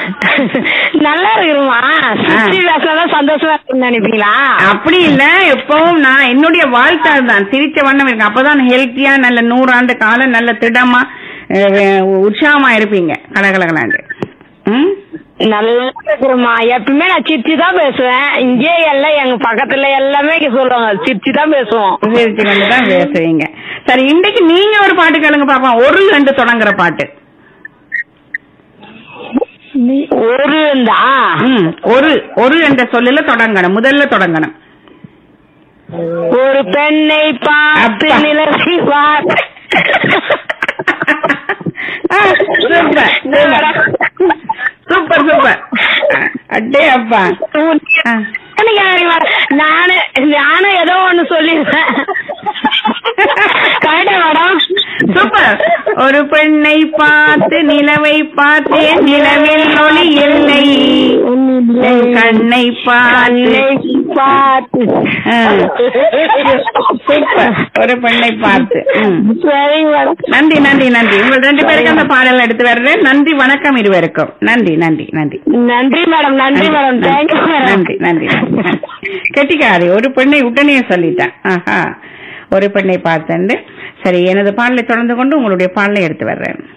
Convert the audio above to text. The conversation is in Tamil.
நல்லா இருக்குமா சிரிச்சு பேசினாதான் சந்தோஷமா இருக்குன்னு நினைப்பீங்களா அப்படி இல்ல எப்பவும் நான் என்னுடைய வாழ்க்கை தான் சிரிச்ச வண்ணம் இருக்கு அப்பதான் ஹெல்த்தியா நல்ல நூறாண்டு காலம் நல்ல திடமா அஹ், உற்சாகமா இருப்பீங்க கலகலகலாண்டு ம் நல்லா இருக்குமா எப்பயுமே நான் சிரிச்சு தான் பேசுவேன் இங்கே எல்லாம் எங்க பக்கத்துல எல்லாமே இங்க சொல்லுவாங்க சிரிச்சு தான் பேசுவோம் சிரிச்சு கொண்டு தான் பேசுவீங்க சரி இன்னைக்கு நீங்க ஒரு பாட்டு கேளுங்க பாப்பா ஒரு ரெண்டு தொடங்குற பாட்டு ஒரு தான் ம் ஒரு ஒரு என்ற சொல்லுல தொடங்கணும் முதல்ல தொடங்கணும் ஒரு பெண்ணை பார்த்து அப்பா. நிலசி பார்த்து ஆ, சூப்பர் சூப்பர் சூப்பர் சூப்பர் அட்டே அப்பா ஆ. எனக்கு அறிவா- நானு நானும் ஏதோ ஒண்ணு சொல்லிடுறேன் கரெக்டா மேடம் சூப்பர் ஒரு பெண்ணை பார்த்து நிலவை பார்த்தேன் நிலவில் ஒளி இல்லை என் கண்ணை பார்த்து கண்ணை பார்த்து ஆ. சூப்பர் ஒரு பெண்ணை பார்த்து ம். சரி மேடம் நன்றி நன்றி நன்றி உங்கள் ரெண்டு பேருக்கு அந்த பாடல் எடுத்து வர்றேன் நன்றி வணக்கம் இருவருக்கும் நன்றி நன்றி நன்றி நன்றி மேடம் நன்றி மேடம் தேங்க்யூ மேடம் நன்றி நன்றி கெட்டிக்காரி ஒரு பெண்ணை உடனே சொல்லிட்டேன் ஆஹா ஒரு பெண்ணை பார்த்தேன் சரி எனது பாடலை தொடர்ந்து கொண்டு உங்களுடைய பாடலை எடுத்து வர்றேன்